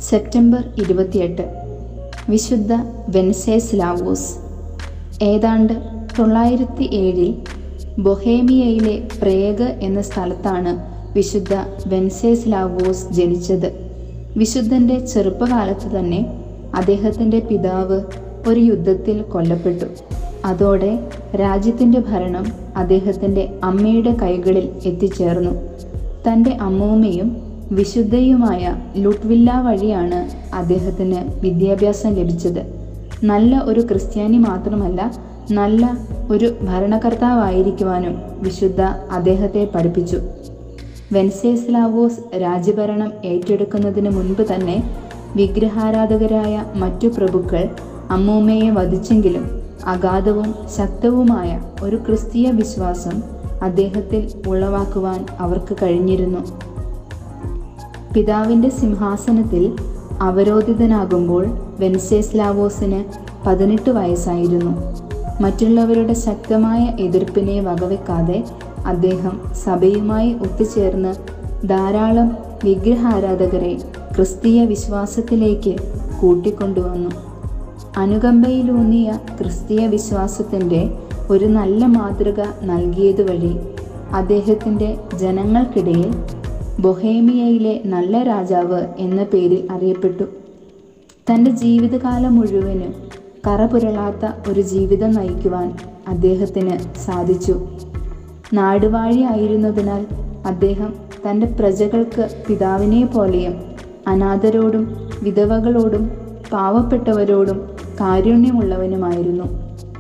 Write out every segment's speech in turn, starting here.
September ഇരുപത്തിയെട്ട് വിശുദ്ധ വെൻസേസ്ലാവോസ് ഏതാണ്ട് തൊള്ളായിരത്തി ഏഴിൽ ബൊഹേമിയയിലെ പ്രേഗ് എന്ന സ്ഥലത്താണ് വിശുദ്ധ വെൻസേസ്ലാവോസ് ജനിച്ചത് വിശുദ്ധൻ്റെ ചെറുപ്പകാലത്ത് തന്നെ അദ്ദേഹത്തിൻ്റെ പിതാവ് ഒരു യുദ്ധത്തിൽ കൊല്ലപ്പെട്ടു അതോടെ രാജ്യത്തിൻ്റെ ഭരണം അദ്ദേഹത്തിൻ്റെ അമ്മയുടെ കൈകളിൽ എത്തിച്ചേർന്നു തൻ്റെ അമ്മൂമ്മയും വിശുദ്ധയുമായ ലുട്വില്ല വഴിയാണ് അദ്ദേഹത്തിന് വിദ്യാഭ്യാസം ലഭിച്ചത് നല്ല ഒരു ക്രിസ്ത്യാനി മാത്രമല്ല നല്ല ഒരു ഭരണകർത്താവായിരിക്കുവാനും വിശുദ്ധ അദ്ദേഹത്തെ പഠിപ്പിച്ചു വെൻസേസ്ലാവോസ് രാജ്യഭരണം ഏറ്റെടുക്കുന്നതിന് മുൻപ് തന്നെ വിഗ്രഹാരാധകരായ മറ്റു പ്രഭുക്കൾ അമ്മൂമ്മയെ വധിച്ചെങ്കിലും അഗാധവും ശക്തവുമായ ഒരു ക്രിസ്തീയ വിശ്വാസം അദ്ദേഹത്തിൽ ഉളവാക്കുവാൻ അവർക്ക് കഴിഞ്ഞിരുന്നു പിതാവിൻ്റെ സിംഹാസനത്തിൽ അവരോധിതനാകുമ്പോൾ വെൻസേസ്ലാവോസിന് പതിനെട്ട് വയസ്സായിരുന്നു മറ്റുള്ളവരുടെ ശക്തമായ എതിർപ്പിനെ വകവെക്കാതെ അദ്ദേഹം സഭയുമായി ഒത്തുചേർന്ന് ധാരാളം വിഗ്രഹാരാധകരെ ക്രിസ്തീയ വിശ്വാസത്തിലേക്ക് കൂട്ടിക്കൊണ്ടുവന്നു അനുകമ്പയിലൂന്നിയ ക്രിസ്തീയ വിശ്വാസത്തിൻ്റെ ഒരു നല്ല മാതൃക നൽകിയതുവഴി അദ്ദേഹത്തിൻ്റെ ജനങ്ങൾക്കിടയിൽ ബൊഹേമിയയിലെ നല്ല രാജാവ് എന്ന പേരിൽ അറിയപ്പെട്ടു തൻ്റെ ജീവിതകാലം മുഴുവനും കറപുരളാത്ത ഒരു ജീവിതം നയിക്കുവാൻ അദ്ദേഹത്തിന് സാധിച്ചു നാടുവാഴിയായിരുന്നതിനാൽ അദ്ദേഹം തൻ്റെ പ്രജകൾക്ക് പിതാവിനെ പോലെയും അനാഥരോടും വിധവകളോടും പാവപ്പെട്ടവരോടും കാരുണ്യമുള്ളവനുമായിരുന്നു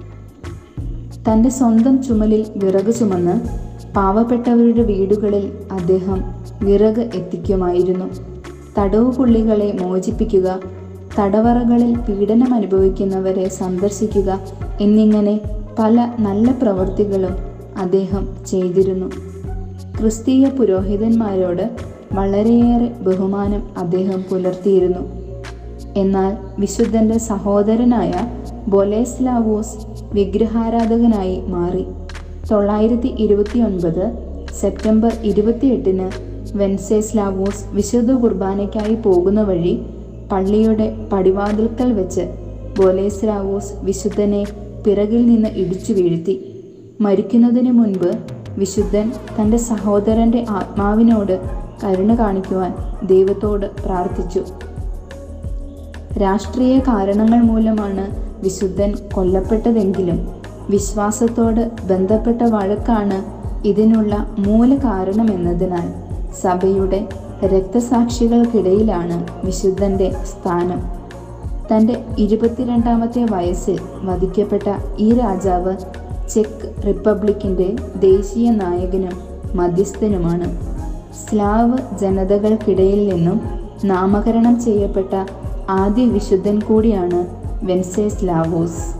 തൻ്റെ സ്വന്തം ചുമലിൽ വിറക് ചുമന്ന് പാവപ്പെട്ടവരുടെ വീടുകളിൽ അദ്ദേഹം വിറക് എത്തിക്കുമായിരുന്നു തടവുപുള്ളികളെ മോചിപ്പിക്കുക തടവറകളിൽ പീഡനം അനുഭവിക്കുന്നവരെ സന്ദർശിക്കുക എന്നിങ്ങനെ പല നല്ല പ്രവൃത്തികളും അദ്ദേഹം ചെയ്തിരുന്നു ക്രിസ്തീയ പുരോഹിതന്മാരോട് വളരെയേറെ ബഹുമാനം അദ്ദേഹം പുലർത്തിയിരുന്നു എന്നാൽ വിശുദ്ധന്റെ സഹോദരനായ ബൊലേസ്ലാവോസ് വിഗ്രഹാരാധകനായി മാറി തൊള്ളായിരത്തി ഇരുപത്തി ഒൻപത് സെപ്റ്റംബർ ഇരുപത്തിയെട്ടിന് വെൻസേസ്ലാവോസ് വിശുദ്ധ കുർബാനയ്ക്കായി പോകുന്ന വഴി പള്ളിയുടെ പടിവാതിൽക്കൽ വെച്ച് ബൊലേസ്ലാവോസ് വിശുദ്ധനെ പിറകിൽ നിന്ന് ഇടിച്ചു വീഴ്ത്തി മരിക്കുന്നതിന് മുൻപ് വിശുദ്ധൻ തൻ്റെ സഹോദരൻ്റെ ആത്മാവിനോട് കരുണ കാണിക്കുവാൻ ദൈവത്തോട് പ്രാർത്ഥിച്ചു രാഷ്ട്രീയ കാരണങ്ങൾ മൂലമാണ് വിശുദ്ധൻ കൊല്ലപ്പെട്ടതെങ്കിലും വിശ്വാസത്തോട് ബന്ധപ്പെട്ട വഴക്കാണ് ഇതിനുള്ള മൂല കാരണമെന്നതിനാൽ സഭയുടെ രക്തസാക്ഷികൾക്കിടയിലാണ് വിശുദ്ധന്റെ സ്ഥാനം തൻ്റെ ഇരുപത്തിരണ്ടാമത്തെ വയസ്സിൽ വധിക്കപ്പെട്ട ഈ രാജാവ് ചെക്ക് റിപ്പബ്ലിക്കിൻ്റെ ദേശീയ നായകനും മധ്യസ്ഥനുമാണ് സ്ലാവ് ജനതകൾക്കിടയിൽ നിന്നും നാമകരണം ചെയ്യപ്പെട്ട ആദ്യ വിശുദ്ധൻ കൂടിയാണ് വെൻസേസ്ലാവോസ്